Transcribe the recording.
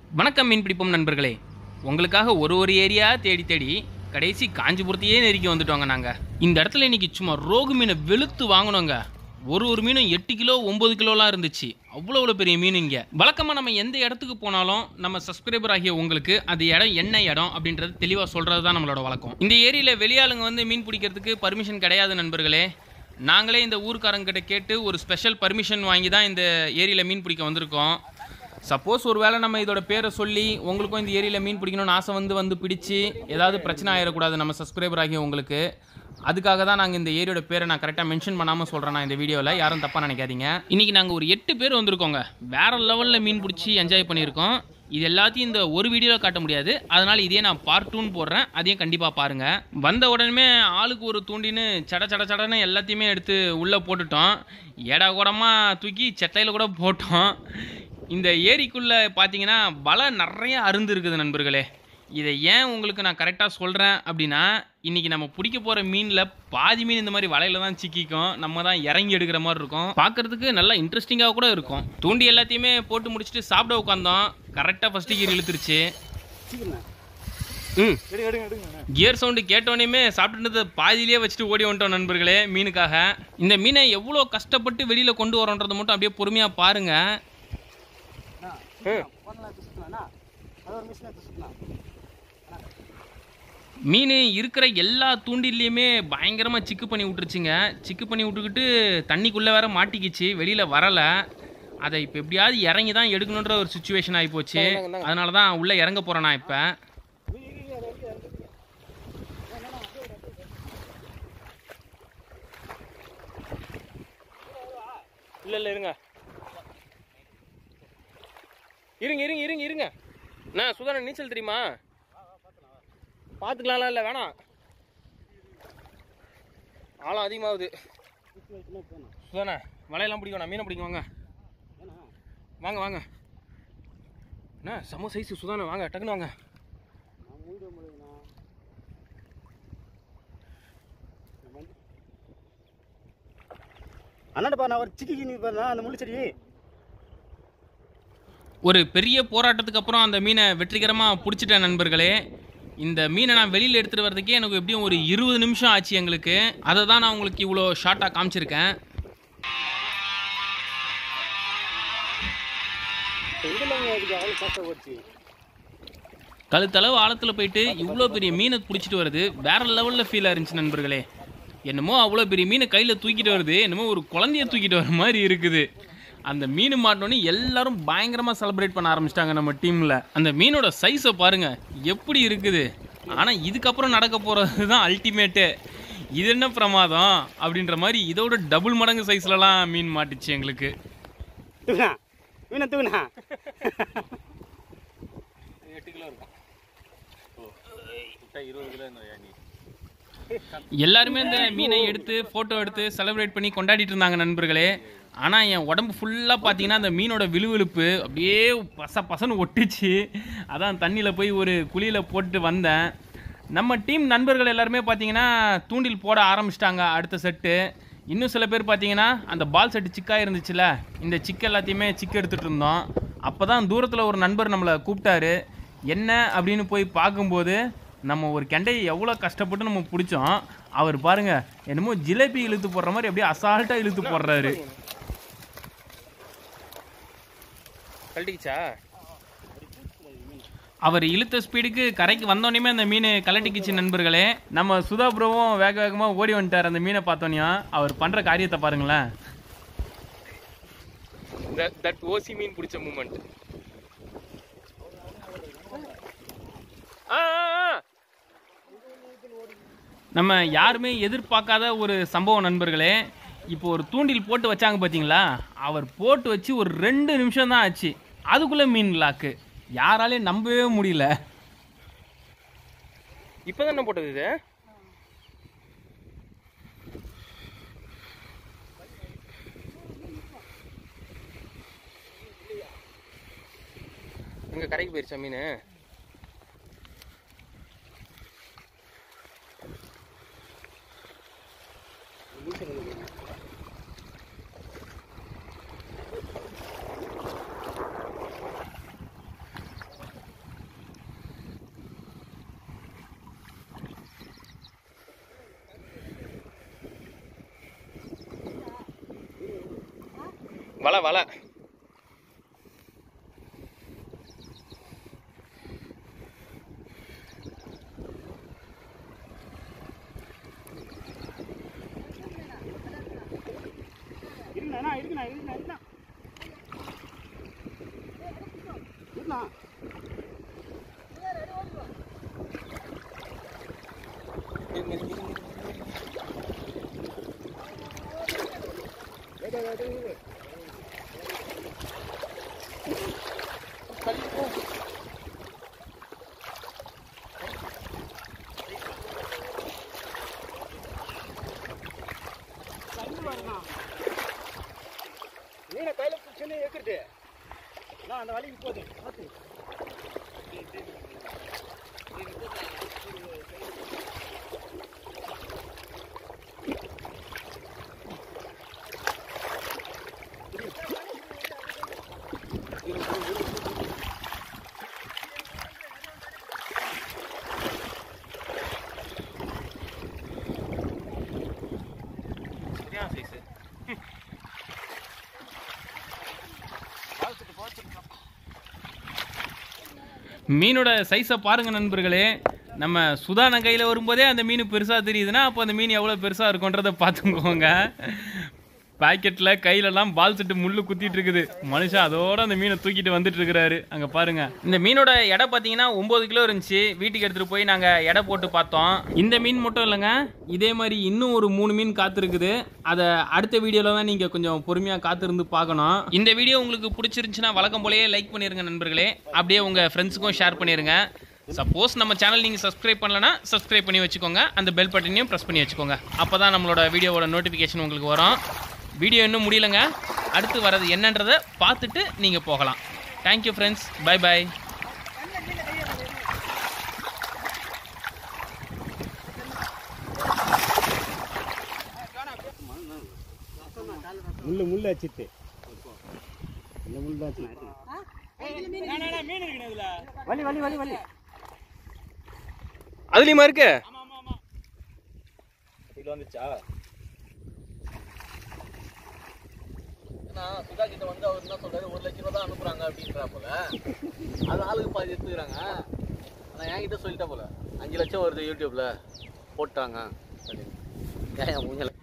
வணக்கம் மீன் பிடிப்போம் நண்பர்களே உங்களுக்காக ஒரு ஒரு ஏரியா தேடி தேடி கடைசி காஞ்சிபுரத்தையே நெருக்கி வந்துட்டோங்க நாங்கள் இந்த இடத்துல இன்னைக்கு சும்மா ரோகு மீனை வெளுத்து வாங்கினோங்க ஒரு ஒரு மீனும் எட்டு கிலோ ஒம்பது கிலோலாம் இருந்துச்சு அவ்வளோ அவ்வளோ பெரிய மீன் இங்கே வழக்கமாக நம்ம எந்த இடத்துக்கு போனாலும் நம்ம சப்ஸ்கிரைபர் ஆகிய உங்களுக்கு அது இடம் என்ன இடம் அப்படின்றது தெளிவாக சொல்கிறது தான் நம்மளோட வழக்கம் இந்த ஏரியில் வெளியாளுங்க வந்து மீன் பிடிக்கிறதுக்கு பர்மிஷன் கிடையாது நண்பர்களே நாங்களே இந்த ஊர்க்காரங்கிட்ட கேட்டு ஒரு ஸ்பெஷல் பர்மிஷன் வாங்கி தான் இந்த ஏரியில் மீன் பிடிக்க வந்திருக்கோம் சப்போஸ் ஒரு வேளை நம்ம இதோட பேரை சொல்லி உங்களுக்கும் இந்த ஏரியில் மீன் பிடிக்கணும்னு ஆசை வந்து வந்து பிடிச்சி ஏதாவது பிரச்சனை ஆயிடக்கூடாது நம்ம சப்ஸ்கிரைபர் ஆகிய உங்களுக்கு அதுக்காக தான் நாங்கள் இந்த ஏரியோட பேரை நான் கரெக்டாக மென்ஷன் பண்ணாமல் சொல்கிறேன் நான் இந்த வீடியோவில் யாரும் தப்பாக நினைக்காதீங்க இன்றைக்கி நாங்கள் ஒரு எட்டு பேர் வந்திருக்கோங்க வேற லெவலில் மீன் பிடிச்சி என்ஜாய் பண்ணியிருக்கோம் இது எல்லாத்தையும் இந்த ஒரு வீடியோவில் காட்ட முடியாது அதனால் இதே நான் பார்ட் டூன்னு போடுறேன் அதையும் கண்டிப்பாக பாருங்கள் வந்த உடனே ஆளுக்கு ஒரு தூண்டின்னு சட சட சடன்னு எல்லாத்தையுமே எடுத்து உள்ளே போட்டுட்டோம் ஏடா கூடமாக தூக்கி செட்டையில் கூட போட்டோம் இந்த ஏரிக்குள்ளே பார்த்தீங்கன்னா வலை நிறைய அருந்து இருக்குது நண்பர்களே இதை ஏன் உங்களுக்கு நான் கரெக்டாக சொல்கிறேன் அப்படின்னா இன்றைக்கி நம்ம பிடிக்க போகிற மீனில் பாதி மீன் இந்த மாதிரி வலையில தான் சிக்கிக்கும் நம்ம தான் இறங்கி எடுக்கிற மாதிரி இருக்கும் பார்க்குறதுக்கு நல்லா இன்ட்ரெஸ்டிங்காக கூட இருக்கும் தூண்டி எல்லாத்தையுமே போட்டு முடிச்சுட்டு சாப்பிட உட்காந்தோம் கரெக்டாக ஃபஸ்ட்டு கீர் இழுத்துருச்சு ம் எடுங்க எடுங்க எடுங்க கியர் சவுண்டு கேட்டோன்னே சாப்பிட்டுட்டு பாதியிலேயே வச்சுட்டு ஓடி வந்துட்டோம் நண்பர்களே மீனுக்காக இந்த மீனை எவ்வளோ கஷ்டப்பட்டு வெளியில் கொண்டு வரோன்றதை மட்டும் அப்படியே பொறுமையாக பாருங்கள் பண்ணலாம் சுத்தலாம் அது ஒரு மிஷினை சுத்தலாம் மீன் இருக்கிற எல்லா தூண்டிலையுமே பயங்கரமாக சிக்கு பண்ணி விட்டுருச்சுங்க சிக்கு பண்ணி விட்டுக்கிட்டு தண்ணிக்குள்ளே வேற மாட்டிக்கிச்சு வெளியில் வரலை அதை இப்போ எப்படியாவது இறங்கி தான் எடுக்கணுன்ற ஒரு சுச்சுவேஷன் ஆகி போச்சு அதனால தான் உள்ளே இறங்க போகிறேன் நான் இப்போ இல்லை இல்லை இருங்க இருங்க இருங்க இருங்க இருங்க நான் சுதாரண நீச்சல் தெரியுமா பார்த்துக்கலாம்ல இல்லை வேணாம் ஆழம் அதிகமாகுது சுதானே வலையெல்லாம் பிடிக்கும் நான் மீனை பிடிக்கும் வாங்க வாங்க வாங்க அண்ணா செம்ம சைஸ் சுதானே வாங்க டக்குன்னு வாங்க அண்ணாடப்பா நான் ஒரு சிக்கி நீ பாருண்ணா அந்த முள்ளு செடி ஒரு பெரிய போராட்டத்துக்கு அப்புறம் அந்த மீனை வெற்றிகரமாக பிடிச்சிட்டேன் நண்பர்களே இந்த மீனை நான் வெளியில் எடுத்துகிட்டு வரதுக்கே எனக்கு எப்படியும் ஒரு இருபது நிமிஷம் ஆச்சு எங்களுக்கு அதை தான் நான் உங்களுக்கு இவ்வளோ ஷார்ட்டாக காமிச்சிருக்கேன் எங்கெல்லாம் அதுக்கு அவ்வளோ சாப்பிட்ட போச்சு கழுத்தளவு ஆழத்தில் போயிட்டு இவ்வளோ பெரிய மீனை பிடிச்சிட்டு வருது வேற லெவலில் ஃபீலாக இருந்துச்சு நண்பர்களே என்னமோ அவ்வளோ பெரிய மீனை கையில் தூக்கிட்டு வருது என்னமோ ஒரு குழந்தைய தூக்கிட்டு வர மாதிரி இருக்குது அந்த மீன் மாட்டினோடனே எல்லாரும் பயங்கரமாக செலிப்ரேட் பண்ண ஆரம்பிச்சிட்டாங்க நம்ம டீமில் அந்த மீனோட சைஸை பாருங்க எப்படி இருக்குது ஆனால் இதுக்கப்புறம் நடக்க போகிறது தான் அல்டிமேட்டு இது என்ன பிரமாதம் அப்படின்ற மாதிரி இதோட டபுள் மடங்கு சைஸ்லலாம் மீன் மாட்டுச்சு எங்களுக்கு தூக்குனா மீனை தூக்குனா எட்டு கிலோ இருக்கும் எல்லாருமே இந்த மீனை எடுத்து ஃபோட்டோ எடுத்து செலிப்ரேட் பண்ணி கொண்டாடிட்டு இருந்தாங்க நண்பர்களே ஆனால் என் உடம்பு ஃபுல்லாக பார்த்தீங்கன்னா அந்த மீனோட விழுவிழுப்பு அப்படியே பச பசன்னு ஒட்டுச்சு அதான் தண்ணியில் போய் ஒரு குழியில் போட்டு வந்தேன் நம்ம டீம் நண்பர்கள் எல்லாருமே பார்த்தீங்கன்னா தூண்டில் போட ஆரம்பிச்சிட்டாங்க அடுத்த செட்டு இன்னும் சில பேர் பார்த்தீங்கன்னா அந்த பால் செட்டு சிக்காக இருந்துச்சுல இந்த சிக்கு எல்லாத்தையுமே சிக்கு எடுத்துகிட்டு இருந்தோம் அப்போ தான் தூரத்தில் ஒரு நண்பர் நம்மளை கூப்பிட்டாரு என்ன அப்படின்னு போய் பார்க்கும்போது நம்ம ஒரு கெண்டையை எவ்வளோ கஷ்டப்பட்டு நம்ம பிடிச்சோம் அவர் பாருங்க என்னமோ ஜிலேபி இழுத்து போடுற மாதிரி அப்படியே அசால்ட்டாக இழுத்து போடுறாரு கழட்டிக்கிச்சா அவர் இழுத்த ஸ்பீடுக்கு கரைக்கு வந்தோடனே அந்த மீன் கலட்டிக்கிச்சு நண்பர்களே நம்ம சுதா ப்ரோவும் வேக வேகமாக ஓடி வந்துட்டார் அந்த மீனை பார்த்தோன்னே அவர் பண்ணுற காரியத்தை பாருங்களேன் தட் ஓசி மீன் பிடிச்ச மூமெண்ட் நம்ம யாருமே எதிர்பார்க்காத ஒரு சம்பவம் நண்பர்களே இப்போ ஒரு தூண்டில் போட்டு வச்சாங்க பார்த்தீங்களா அவர் போட்டு வச்சு ஒரு ரெண்டு நிமிஷம் தான் ஆச்சு அதுக்குள்ளே மீன் லாக்கு யாராலையும் நம்பவே முடியல இப்போ தானே போட்டது இது இங்கே கரைக்கு போயிருச்சா மீன் வலை வலை இருக்குண்ணா இருக்குண்ணா இருக்குண்ணா இருக்குண்ணா இருக்குண்ணா மீனை கையில பிடிச்சுன்னு ஏக்குறது நான் அந்த வழிக்கு போகுது பார்த்து சரியான சைஸு மீனோட சைஸை பாருங்க நண்பர்களே நம்ம சுதான கையில் வரும்போதே அந்த மீன் பெருசாக தெரியுதுன்னா அப்போ அந்த மீன் எவ்வளோ பெருசாக இருக்குன்றதை பார்த்துக்கோங்க பாக்கெட்டில் கையிலலாம் பால் செட்டு முள்ளு குத்திட்டு இருக்குது மனுஷன் அதோட அந்த மீனை தூக்கிட்டு வந்துட்டு இருக்கிறாரு அங்கே பாருங்க இந்த மீனோட எடை பார்த்தீங்கன்னா ஒம்பது கிலோ இருந்துச்சு வீட்டுக்கு எடுத்துகிட்டு போய் நாங்கள் எடை போட்டு பார்த்தோம் இந்த மீன் மட்டும் இல்லைங்க இதே மாதிரி இன்னும் ஒரு மூணு மீன் காத்திருக்குது அதை அடுத்த வீடியோவில் தான் நீங்கள் கொஞ்சம் பொறுமையாக காத்திருந்து பார்க்கணும் இந்த வீடியோ உங்களுக்கு பிடிச்சிருந்துச்சுன்னா வழக்கம் போலயே லைக் பண்ணிருங்க நண்பர்களே அப்படியே உங்கள் ஃப்ரெண்ட்ஸுக்கும் ஷேர் பண்ணிருங்க சப்போஸ் நம்ம சேனல் நீங்கள் சப்ஸ்கிரைப் பண்ணலனா சப்ஸ்கிரைப் பண்ணி வச்சுக்கோங்க அந்த பெல் பட்டனையும் ப்ரெஸ் பண்ணி வச்சுக்கோங்க அப்போ தான் நம்மளோட வீடியோவோட நோட்டிஃபிகேஷன் உங்களுக்கு வரும் வீடியோ இன்னும் முடியலங்க அடுத்து வர்றது என்னன்றதை பார்த்துட்டு நீங்கள் போகலாம் தேங்க்யூ ஃப்ரெண்ட்ஸ் பை பை முள்ளு முள்ளு வச்சுட்டு இந்த முள்ளு வச்சு வலி வலி வலி வலி அதுலேயுமா இருக்கு இதில் வந்துச்சா நான் சுதா கிட்ட வந்து அவர் என்ன சொல்றாரு ஒரு லட்ச ரூபா தான் அனுப்புறாங்க அப்படின்றா போல அது ஆளுக்கு பாதி எடுத்துக்கிறாங்க ஆனால் என்கிட்ட சொல்லிட்டா போல அஞ்சு லட்சம் வருது யூடியூப்ல போட்டாங்க அப்படின்னு ஏன் மூஞ்சல